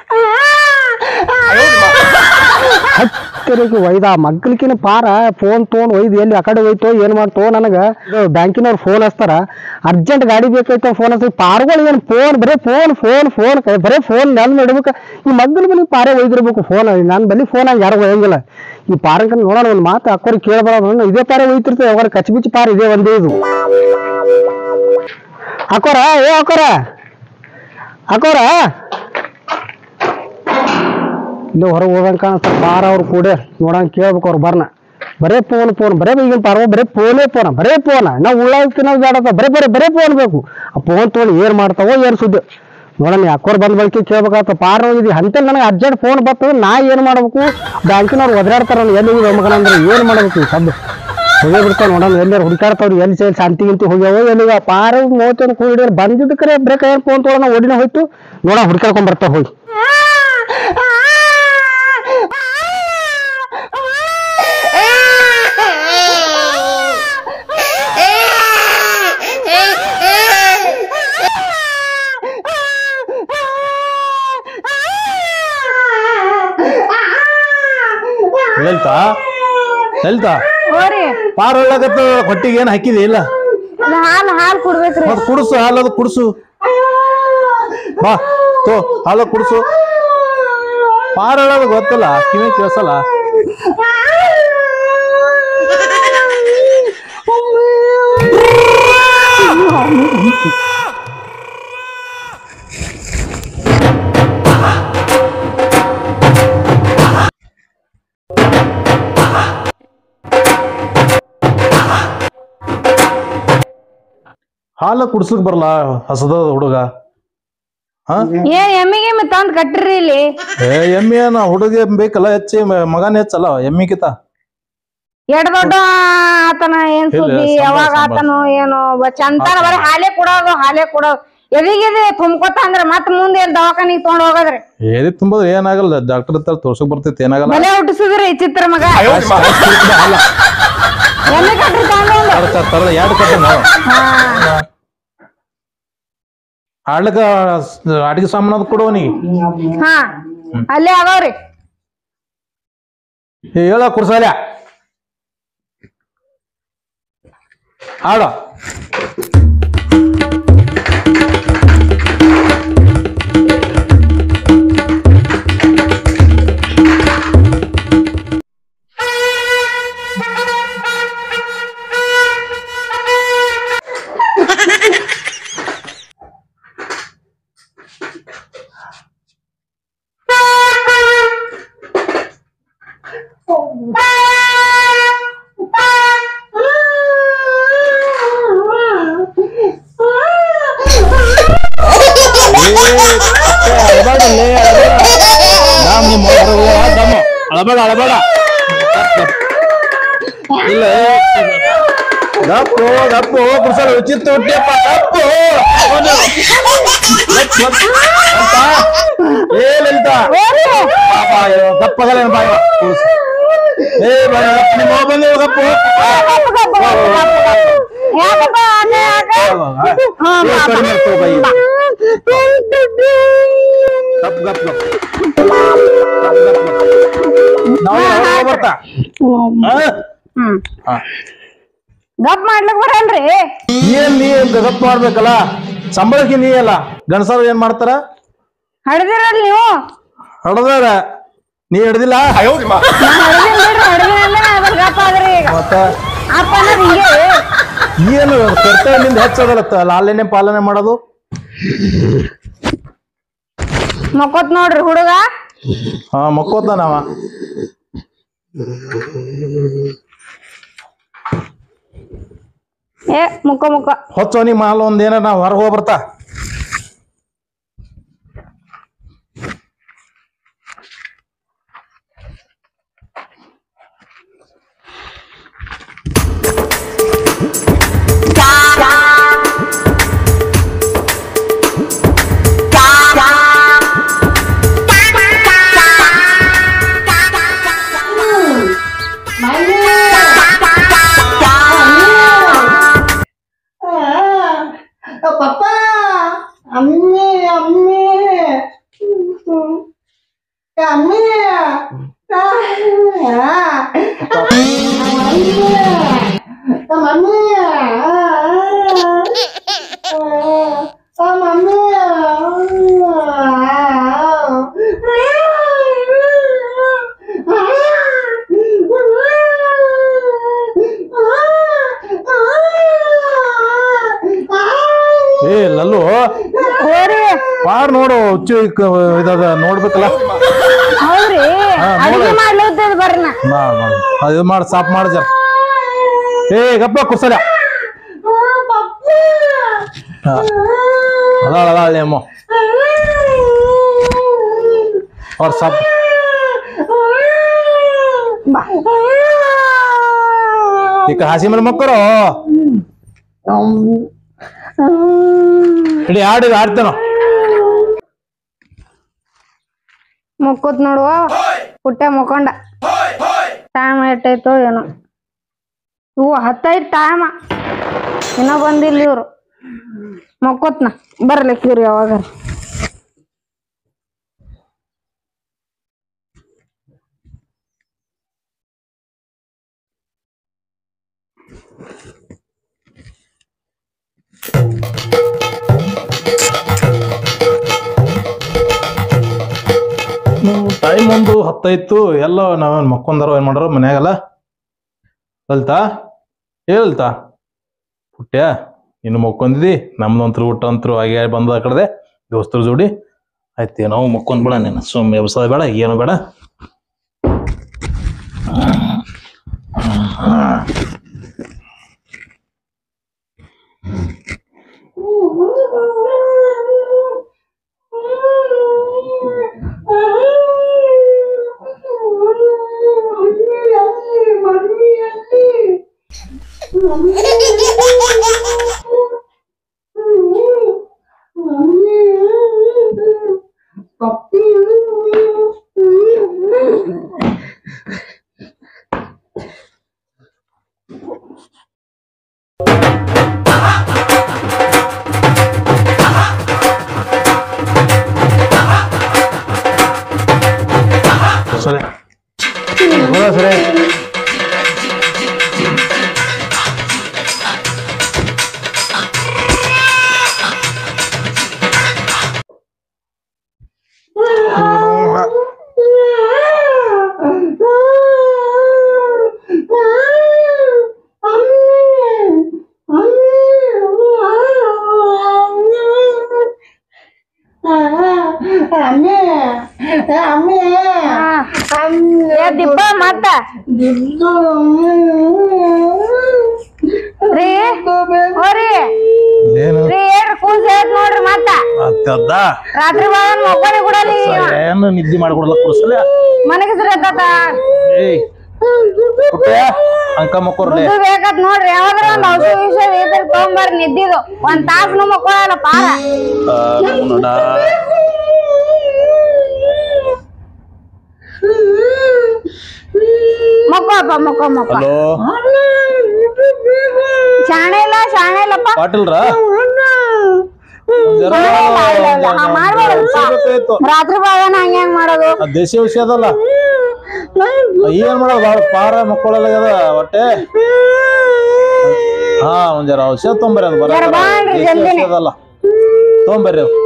ಹತ್ತಿರಕ್ಕೆ ಒಯ್ದ ಆ ಮಗ್ಲಿಕಿನ ಪಾರ ಫೋನ್ ತೊಗೊಂಡು ಒಯ್ದು ಎಲ್ಲಿ ಆ ಕಡೆ ಹೋಯ್ತೋ ಏನು ಮಾಡ್ತೋ ನನಗೆ ಬ್ಯಾಂಕಿನವ್ರು ಫೋನ್ ಹಚ್ತಾರ ಅರ್ಜೆಂಟ್ ಗಾಡಿ ಬೇಕಾಯ್ತು ಫೋನ್ ಹಚ್ಚಿ ಪಾರ್ಗಳು ಏನು ಫೋನ್ ಬರೀ ಫೋನ್ ಫೋನ್ ಫೋನ್ ಬರೀ ಫೋನ್ ನೆಲ್ ಇಡ್ಬೇಕು ಈ ಮಗ್ಲ ಬಲಿ ಪಾರೆ ಒಯ್ದಿರ್ಬೇಕು ಫೋನ್ ನನ್ನ ಬಲಿ ಫೋನ್ ಹಂಗೆ ಯಾರು ಒಯ್ಯಂಗಿಲ್ಲ ಈ ಪಾರಕ್ಕೆ ನೋಡೋಣ ಒಂದು ಮಾತು ಅಕ್ಕೋರಿ ಕೇಳಬಾರ್ದು ಇದೇ ಪಾರೆ ಒಯ್ತಿರ್ತೇವೆ ಅವ್ರ ಕಚ್ಬಿಚ್ಚಿ ಪಾರ ಇದೇ ಒಂದೇ ಇದು ಹಾಕೋರ ಏ ಹಾಕೋರ ಹಾಕೋರ ಇಲ್ಲಿ ಹೊರಗೆ ಹೋದಂಗೆ ಕಾಣಿಸ್ತಾರೆ ಪಾರ ಅವ್ರು ಕೂಡ ನೋಡಂಗೆ ಕೇಳ್ಬೇಕು ಅವ್ರು ಬರ್ನ ಬರೇ ಫೋನ್ ಫೋನ್ ಬರೇ ಈಗಿನ ಪಾರ ಬರೇ ಫೋನೇ ಫೋನ ಬರೇ ಫೋನ ನಾವು ಉಳ್ಳಾಗ ತಿನ್ನೋದು ಬೇಡ ಬರೇ ಬರೇ ಬರೇ ಫೋನ್ ಬೇಕು ಆ ಫೋನ್ ತೊಗೊಂಡು ಏನು ಮಾಡ್ತಾವೋ ಏನು ಸುದ್ದಿ ನೋಡೋಣ ಯಾಕೋರ್ ಬಂದ ಬಳಿಕೆ ಕೇಳ್ಬೇಕಾಗ್ತ ಪಾರ ಹೋಗಿದ್ದಿ ಅಂತೇಳಿ ನನಗೆ ಅರ್ಜೆಂಟ್ ಫೋನ್ ಬರ್ತದೆ ನಾ ಏನು ಮಾಡ್ಬೇಕು ಬ್ಯಾಂಕಿನವ್ರು ಒದರಾಡ್ತಾರ ಎಲ್ಲಿ ಹೋಗಿ ಅಂದ್ರೆ ಏನು ಮಾಡ್ಬೇಕು ಈ ಸದ್ದು ಹೋಗೇ ಬಿಡ್ತಾವ ನೋಡೋಣ ಎಲ್ಲಾರು ಹುಡುಕಾಡ್ತಾವ್ರಿ ಎಲ್ಲಿ ಸೇರಿ ಶಾಂತಿ ಗಿಂತಿ ಹೋಗ್ಯಾವ ಎಲ್ಲಿ ಪಾರ ಮೂವತ್ತೇನು ಕೂಡಿ ಬಂದಿದ್ದ ಕರೆ ಬ್ರೇಕ್ ಏನು ಫೋನ್ ತೊಗೊಳೋಣ ಓಡಿನ ಹೋಯ್ತು ನೋಡ ಹುಡುಕಾಡ್ಕೊಂಡ್ ಬರ್ತಾವ ಹೋಗಿ ಲಲಿತಾ ಲಲಿತಾ ಹೋರಿ ಪಾರ ಒಳ್ಳಗತ್ತ ಹೊಟ್ಟಿಗೆ ಏನು ಹಾಕಿದೆ ಇಲ್ಲ ಅದ್ ಹಾಲ್ ಹಾಲ್ ಕುಡ್ಬೇಕ್ರಿ ಮತ್ ಕುಡ್ಸು ಹಾಲದು ಕುಡ್ಸು ಬಾ ತೋ ಹಾಲ ಕುಡ್ಸು ಪಾರ ಒಳ್ಳಗ ಗೊತ್ತಲ್ಲ ಕಿವಿ ಕೇಳ್ಸಲ್ಲ ಹಾಲ ಕುಡ್ಸಕ್ ಬರಲ್ಲ ಹಸದ ಹುಡುಗ ಹಾ ಏನ್ ಎಮ್ಮಿಗೆ ತಂದ್ ಕಟ್ಟ್ರಿ ಇಲ್ಲಿ ಏ ಎಮ್ಮೆ ಏನ ಹುಡುಗ ಬೇಕಲ್ಲ ಹೆಚ್ಚಿ ಮ- ಮಗನ ಹೆಚ್ಚಲ್ಲ ಎಮ್ಮಿಕಿತ ಎಡ್ ದೊಡ್ಡ ಆತನ ಏನ್ ಇಲ್ಲ, ಸುದ್ದಿ ಸಂಬಳ, ಯಾವಾಗ ಸಂಬಳ. ಆತನೋ ಏನೋ ಬ- ಚಂತಾನ ಬರೀ ಹಾಲೆ ಕೊಡೋದು ಹಾಲೆ ಕೊಡೋದು ಎದಿಗಿದೆ ತುಂಬ್ಕೊತ ಅಂದ್ರ ಮತ್ ಮುಂದೆ ಏನ್ ದವಾಖಾನಿಗ್ ತಗೊಂಡ್ ಹೋಗೋದ್ರಿ ಏದಿ ತುಂಬದ ಏನಾಗಲ್ಲ ಡಾಕ್ಟರ್ ಹತ್ರ ತೋರ್ಸಕ್ ಬರ್ತೈತಿ ಏನಾಗಲ್ಲ ಬಲೆ ಹುಟ್ಟಿಸಿದ್ರಿ ಈ ಚಿತ್ರ ಮಗ ಎಮ್ಮೆ ಕಟ್ರಿ ತಗೊಂಡ್ ತರ್ದ- ತರ್ದ ಎರಡು ಕಟ್ಟ ನಾವು ಆಡ್ಲಕ್ಕ ಅಡಿಗೆ ಸಾಮಾನು ಅದು ಕೊಡುವನಿಗೆ ಹಾ ಅಲ್ಲೇ ಅದಾವ್ರಿ ಹೇಳ ಕುರ್ಸಾಲ್ಯ ಆಡ ಅಳಬೇಡ ಅಳಬೇಡ ಇಲ್ಲ ಗಪ್ಪು ಗಪ್ಪು ಕುರ್ಸಲ ವಿಚಿತ್ರ ಹುಟ್ಟಿಯಪ್ಪ ಗಪ್ಪು ಏ ಲಲಿತ ಪಾಪ ಗಪ್ಪಗಲ್ಲ ಬಾಯ ಕುರ್ಸು ಏ ಬಾಯ ನಿಮ್ಮ ಅವ್ವ ಬಂದು ಗಪ್ಪು ಯಾಕಪ್ಪ ಅದೇ ಯಾಕ? ಏ, ಕಡಿಮೆ ಆಗ್ತವೆ ಬೈ. ಗಪ್ ಗಪ್ ಗಪ್ ನಾವು ಹೊರಗೆ ಬರ್ತಾ ಹಾ? ಹ್ಮ್ ಹಾ. ಗಪ್ ಮಾಡ್ಲಿಕ್ ಬರಲ್ರಿ ಏನ್ ನೀ ಗಪ್ ಮಾಡ್ಬೇಕಲ್ಲ ಸಂಬಳಕ್ಕೆ ನೀ ಅಲ್ಲ ಗಣಸರು ಏನ್ ಮಾಡ್ತಾರ ಹಡ್ದಿರಲ್ ನೀವು ಹಡದಾರ ನೀ ಹಿಡ್ದಿಲ್ಲ ನಾ ಹಡ್ದಿನ್ ಬಿಡ್ರಿ ಹಡ್ದಿನ್ ಅಂದ್ರೆ ಅದ್ರ ಗಪ್ ಆದ್ರಿ ಈಗ ಮತ್ತ ಅಪ್ಪ ಅನ್ನೋದ್ ಹಿಂಗೆ ಏನು ಕರ್ತವ್ಯದಿಂದ ಹೆಚ್ಚದಲ್ಲ ಲಾಲನೆ ಪಾಲನೆ ಮಾಡೋದು ಮಕ್ಕೋತ್ ನೋಡ್ರಿ ಹುಡುಗ ಹಾ ಮಕ್ಕೋತಾನವ ಏ ಮುಕ್ಕ ಮುಕ್ಕ ಹೊಚ್ಚೋನಿ ಮಾಲ್ ಒಂದ್ ಏನ ನಾವ್ ಹೊರಗೆ ಹೋಗಿ ಬರ್ತಾ ಪಪ್ಪ ಅಮ್ಮಿ ಅಮ್ಮಿ ಏ ಲಲ್ಲು ಹೋರಿ ಪಾರ್ ನೋಡು ಹುಚ್ಚು ಇಕ್ಕ- ಇದದ ನೋಡ್ಬೇಕಲ್ಲ ಹೌದ್ರಿ ಹಾ, ಅಡಿಗೆ ನೋಡು. ಮಾಡ್ಲತ್ತದ ಬರ್ರಿ ನಾ ಮಾಡ್ ಮಾಡ್ ಅದು ಇದು ಮಾಡಿ ಸಾಫ್ ಮಾಡ ಜರ ಏ ಗಪ್ಪ ಕುಸಲ ಅದಾಳ ಅದಾಳ ಅಮ್ಮ ಅವ್ರ ಸಾಪ್ ಈಗ ಹಸಿ ಮೇಲೆ ಮಕ್ಕಳು ಇಡೀ ಆಡಿ ಆಡ್ತೇನೋ ಮುಕ್ಕುತ್ ನೋಡುವ ಪುಟ್ಟೆ ಮುಕ್ಕೊಂಡ ಟೈಮ್ ಎಷ್ಟಾಯ್ತೋ ಏನೋ ಇವು ಹತ್ತೈದು ಟೈಮ್ ಇನ್ನ ಬಂದಿಲ್ಲ ಇವ್ರು ಮಕ್ಕೋತ್ನ ಬರ್ಲಿಕ್ಕೆ ಇವ್ರು ಯಾವಾಗ ಟೈಮ್ ಒಂದು ಹತ್ತಾಯ್ತು ಎಲ್ಲ ನಾವೇನ್ ಮಕ್ಕೊಂದಾರೋ ಏನ್ ಮಾಡಾರೋ ಮನ್ಯಾಗಲ್ಲ ಅಲ್ತಾ ಹೇಳ್ತಾ ಪುಟ್ಯ ಇನ್ನು ಮಕ್ಕೊಂದಿದಿ ನಮ್ದಂತ್ರು ಊಟ ಅಂತರು ಹಾಗೆ ಬಂದ ಆ ಕಡೆ ದೋಸ್ತರ ಜೋಡಿ ಆಯ್ತು ನಾವು ಮಕ್ಕೊಂದ್ ಬೇಡ ನೀನು ಸುಮ್ಮನೆ ವ್ಯವಸಾಯ ಬೇಡ ಏನು ಬೇಡ ಸರಿ ಬರೋ ಸರಿ ಏ ದಿಬ್ಬ ಮತ್ತ ರೀ ಹೋರಿ ಏನು ರೀ ಏನ್ರಿ ಕೂಸ್ ಹೇಳ್ತ ನೋಡ್ರಿ ಮತ್ತ ಅತ್ತದ್ದ ರಾತ್ರಿ ಬಾಳನ್ ಮಕ್ಕೋನಿ ಕೊಡಲ್ಲ ಏನು ನಿದ್ದೆ ಮಾಡ್ಕೊಡಲ್ಲ ಕುಡಿಸಲ ಮನೆಗೆ ಸುರತ್ತ ಏಯ್ ಪುಟ್ಯ ಅಂಕ ಮಕ್ಕೋರ್ಲೆ ಮುದ್ದು ಬೇಕತ್ ನೋಡ್ರಿ ಯಾವ್ದಾರ ಒಂದ್ ಔಷಧ ವಿಷಯ ಇದ್ರ ತಗೊಂಬರ್ರಿ ನಿದ್ದಿದು ಒಂದ್ ತಾಸ್ನು ಮಕ್ಕೊಳಲ್ಲ ಪಾರ ನೋಡ ಮಕ್ಕೋಪ್ಪ ಮಕ್ಕೋ ಮಕ್ಕೋ ಹಲೋ ಶಾಣೆ ಇಲ್ಲ ಶಾಣೆ ಇಲ್ಲಪ್ಪ ಪಾಟೀಲ್ರ ಶಾಣೆ ಇಲ್ಲ, ಇಲ್ಲ, ಇಲ್ಲ. ಹಾ, ಮಾಡ್ಬೇಡಪ್ಪ. ರಾತ್ರಿ ಬಾಳನ ಹಂಗ ಹೆಂಗ್ ಮಾಡೋದು ದೇಶಿ ಔಷಧಿ ಅದಲ್ಲ ಏನ್ ಮಾಡೋದು ಬಾಳ ಪಾರ ಮಕ್ಕಳೆಲ್ಲ ಅದ ಹೊಟ್ಟೆ ಹಾ ಒಂದ್ ಜರ ಔಷಧ ತೊಂಬರ್ರಿ ಅದು ಜರ ಬರ ಬಾಳ್ರಿ ದೇಶಿ ಜಲ್ದಿನೆ. ಔಷಧ ಅದಲ್ಲ ತೊಂಬರ್ರಿ ಅದು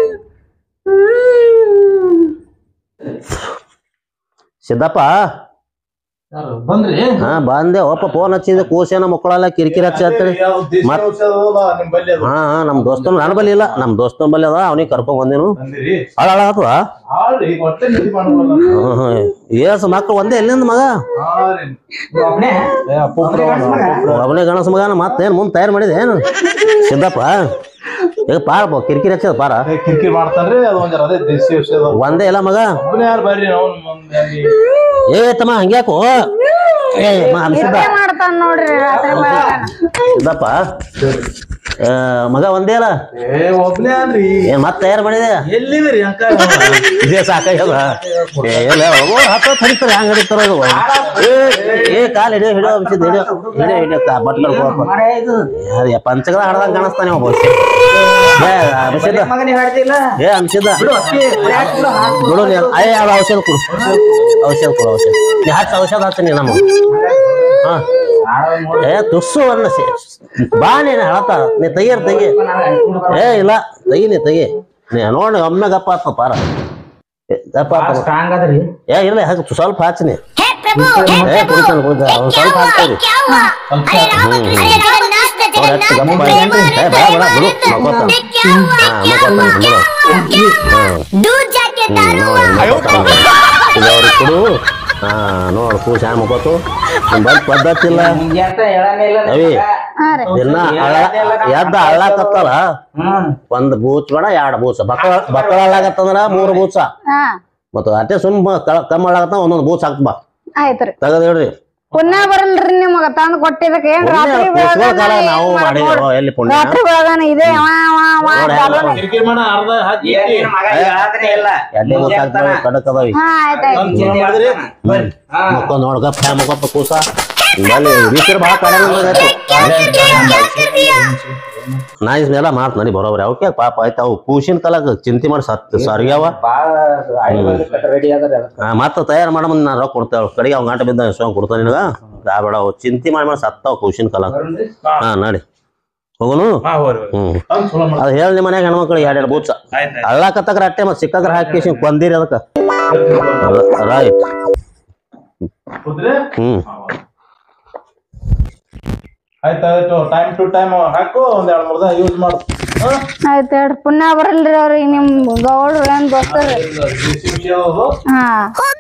ಸಿದ್ದಪ್ಪ ಬಂದ್ರಿ ಹಾ ಬಂದೆ ಒಪ್ಪ ಫೋನ್ ಹಚ್ಚಿದೆ ಕೂಸೇನ ಮಕ್ಕಳೆಲ್ಲ ಕಿರಿಕಿರಿ ಹಚ್ಚಿ ಹತ್ತಿರಿ ಮತ್ ಹಾ ಹಾ ನಮ್ ದೋಸ್ತನ ನನ್ನ ಬಲ್ಲಿ ಇಲ್ಲ ನಮ್ ದೋಸ್ತನ ಬಲ್ಲಿ ಅದ ಅವನಿಗೆ ಕರ್ಕೊಂಡ್ ಬಂದೇನು ಅಳ ಅಳಾತದ ಏಸ್ ಮಕ್ಳು ಒಂದೇ ಎಲ್ಲಿಂದ ಮಗ ಒಬ್ಬನೇ ಗಣಸ ಮಗನ ಮತ್ತೇನ್ ಮುಂದ್ ತಯಾರು ಮಾಡಿದೆ ಏನು ಸಿದ್ದಪ್ಪ ಈಗ ಪಾರ ಬಾ, ಕಿರಿಕಿರಿ ಹಚ್ಚದ ಪಾರ ಕಿರಿಕಿರಿ ಮಾಡ್ತಾನ್ರಿ ಅದು ಒಂದ್ ಜರ ಅದೇ ದೇಶಿ ಔಷಧ ಒಂದೇ ಇಲ್ಲ ಮಗ ಒಬ್ಬನೇ ಯಾರು ಬರ್ರಿ ಅವ್ನು ಮುಂದೆ ಅಲ್ಲಿ ಏ ತಮ್ಮ ಹಂಗ್ಯಾಕೋ ಏ ಮ- ಸಿದ್ದ ಇದೇ ಮಾಡ್ತಾನ ನೋಡ್ರಿ ರಾತ್ರಿ ಬಾಳನ ಸಿದ್ದಪ್ಪ ಆ, ಮಗ ಒಂದೇ ಅಲ್ಲ ಏ ಒಬ್ನೇ ಅನ್ರಿ ಏನ್ ಮತ್ತೆ ತಯಾರು ಮಾಡಿದೆ ಎಲ್ಲಿದಿರಿ ಅಂಕ ಇದೇ ಸಾಕಾಗ್ಯದ ಏ ಇಲ್ಲ ಹೋಗೋ ಹತ್ತ ಹರಿತಾರೆ ಹಂಗ ಹಿಡಿತಾರ ಇದು ಏ ಏ ಕಾಲ್ ಹಿಡಿಯೋ ಹಿಡಿಯೋ ಅನ್ಸಿದ್ ಹಿಡಿಯೋ ಹಿಡಿಯೋ ಹಿಡಿಯೋ ಕಾ ಬಟ್ ಕಳ್ಕೊಳಪ್ಪ ಯಾರು ಪಂಚಗದ ಹಡ್ದಂಗ ಕಾಣಿಸ್ತಾನೆ ಒಬ್ಬ ಏ ಅನ್ಸಿದ್ದ ಏ ಅನ್ಸಿದ್ದ ಬಿಡು ನೀ ಅಯ್ಯ ಅದು ಔಷಧ ಕೊಡು ಔಷಧ ಕೊಡು ಔಷಧ ನೀ ಹಚ್ಚ ಔಷಧ ಹಚ್ಚ ನಮ್ಮ ಹಾ ಏ ತುಸ್ಸು ಅನ್ನ ಬಾ ನೀನು ಹೇಳತ್ತ ನೀ ತೆಗಿಯರ್ ತೆಗಿ ಏ ಇಲ್ಲ ತೆಗಿ ನೀ ತೆಗಿ ನೀ ನೋಡಿ ಒಮ್ಮೆ ಗಪ್ಪ ಆತ ಪಾರ ಏ, ಗಪ್ಪ ಆತ ಏ ಇಲ್ಲ ಹಾಕ ಸ್ವಲ್ಪ ಹಾಚ್ ನೀ ಏ ಕುಡಿತಾನೆ ಕುಡಿತಾನೆ ಒಂದ್ ಸ್ವಲ್ಪ ಹಾಕ್ತಾರಿ ನೋಡ್ ಎಷ್ಟ್ ಗಪ್ಪ ಐತಿ. ಏ, ಬೇಡ, ಬೇಡ, ಬಿಡು, ಮಕ್ಕೋತಾನ. ಹಾ, ಮಕ್ಕೋತಾನ, ಬಿಡು. ಹ್ಮ್. ಹ್ಮ್, ನೋಡ್, ಮಕ್ಕೋತಾನ. ಇದು ಅವ್ರಿಗೆ ಕೊಡು ಹಾ ನೋಡು ಕೂಸ್ ಹ್ಯಾಂಗ ಮಕ್ಕೋತು ಬಂದ್ ಪದ್ಧತಿ ಇಲ್ಲ ಅವಿ ಹಾ ರೀ ದಿನ ಹಳ್ಳ ಎದ್ದ ಹಳ್ಳಾಕತ್ತಲ್ಲ ಒಂದ್ ಬೂಚ್ ಬೇಡ ಎರಡ್ ಬೂಚ ಬಕ್ಕಳ ಬಕ್ಕಳ ಹಳ್ಳಾಗತ್ತಂದ್ರ ಮೂರ್ ಬೂಚ ಹಾ ಮತ್ತ ಅಟ್ಟೆ ಸುಮ್ ಕಮ್ಮ ಹಳ್ಳಾಗತ್ತ ಒಂದೊಂದ್ ಬೂಚ್ ಹಾಕ್ತ ಬಾ ಆಯ್ತ್ರಿ ತೆಗದ್ ಹೇಳ್ರಿ ಪುಣ್ಯ ಬರಲ್ರಿ ನಿಮಗ ತಂದ್ ಕೊಟ್ಟಿದಕ್ ಏನ್ ರಾತ್ರಿ ಕೂಸ್ಗಳ ಕಾಲ ಬೆಳಗಾನ ನಾವು ಹಿಂಗ್ ಮಾಡಿದ್ವಿ ಮಾಡ್ಕೊಡ್- ಓ, ಎಲ್ಲಿ ಪುಣ್ಯ ರಾತ್ರಿ ಬೆಳಗಾನ ಇದೆ ಅವ ಅವ ಅವ ನೋಡ್ ಚಾಲು ಹೆಂಗ್ ರೀ. ಕಿರಿಕಿರಿ ಮಾಡ ಅರ್ಧ ಹಾಕಿ ಎಡ್ಡೆ ಬೂಚ್ ಹಾಕ್ತಾವ ಕಡಕ್ ಅದಾವಿ ಹಾ ಆಯ್ತಾಯ್ತು ಮಕ್ಕೊಂದ್ ನೋಡ್ಕ ಫ್ಯಾ ಮಕ್ಕಪ್ಪ ಕೂಸ ಬಲ್ಲಿ ಬಿಸಿರು ಭಾಳ ಕಡಿಮೆ ನಾ ಇಸ್ನೆಲ್ಲ ಮಾತ್ ನಡಿ ಬರೋಬ್ರಿ ಅವಕ್ಕೆ ಪಾಪ ಆಯ್ತು ಅವು ಕೂಸಿನ ಕಾಲಕ್ಕೆ ಚಿಂತೆ ಮಾಡಿ ಸತ್ ಸರ್ಗ್ಯಾವ ಮತ್ತ ತಯಾರು ಮಾಡ ಮುಂದೆ ನಾನು ರೊಕ್ಕ ಕೊಡ್ತೇವೆ ಕಡೆಗೆ ಅವ್ನ ಗಂಟೆ ಬಿದ್ದ ಇಸ್ಕೊಂಡ್ ಕೊಡ್ತಾನೆ ನಿನಗ ಬೇಡ ಅವು ಚಿಂತೆ ಮಾಡಿ ಮಾಡಿ ಸತ್ತಾವ ಕೂಸಿನ ಕಾಲಕ್ಕೆ ಹಾ ನಡಿ ಹೋಗುನು ಹಾ ಹೋರಿ ಹ್ಮ್ ತಂದ್ ಚಲೋ ಮಾಡಿ ಅದು ಹೇಳಿ ನಿಮ್ಮ ಮನ್ಯಾಗ ಹೆಣ್ಮಕ್ಳು ಎರಡು ಎರಡು ಬೂಚ ಆಯ್ತು ಅಳ್ಳಾಕತ್ತಕ್ರ ಅಟ್ಟೆ ಮತ್ತೆ ಸಿಕ್ಕಕ್ರ ಹಾಕಿ ಕೊಂದಿರಿ ಅದಕ್ಕೆ ರೈಟ್ ಕೂತ್ರಿ ಹ್ಮ್ ಆಯ್ತಾಯ್ತು ಟೈಮ್ ಟು ಟೈಮ್ ಹಾಕು ಒಂದ್ ಎರಡ್ ಮೂರ್ ದಿನ ಯೂಸ್ ಮಾಡು ಹಾ? ಆಯ್ತು ಹೇಳ್ರಿ ಪುಣ್ಯ ಬರಲ್ರಿ ಅವ್ರಿಗೆ ನಿಮ್ ಗೌಡ್ರು ಏನ್ ದೋಸ್ತರು ಬಿಸಿ ಬಿಸಿ ಅದು ಹಾ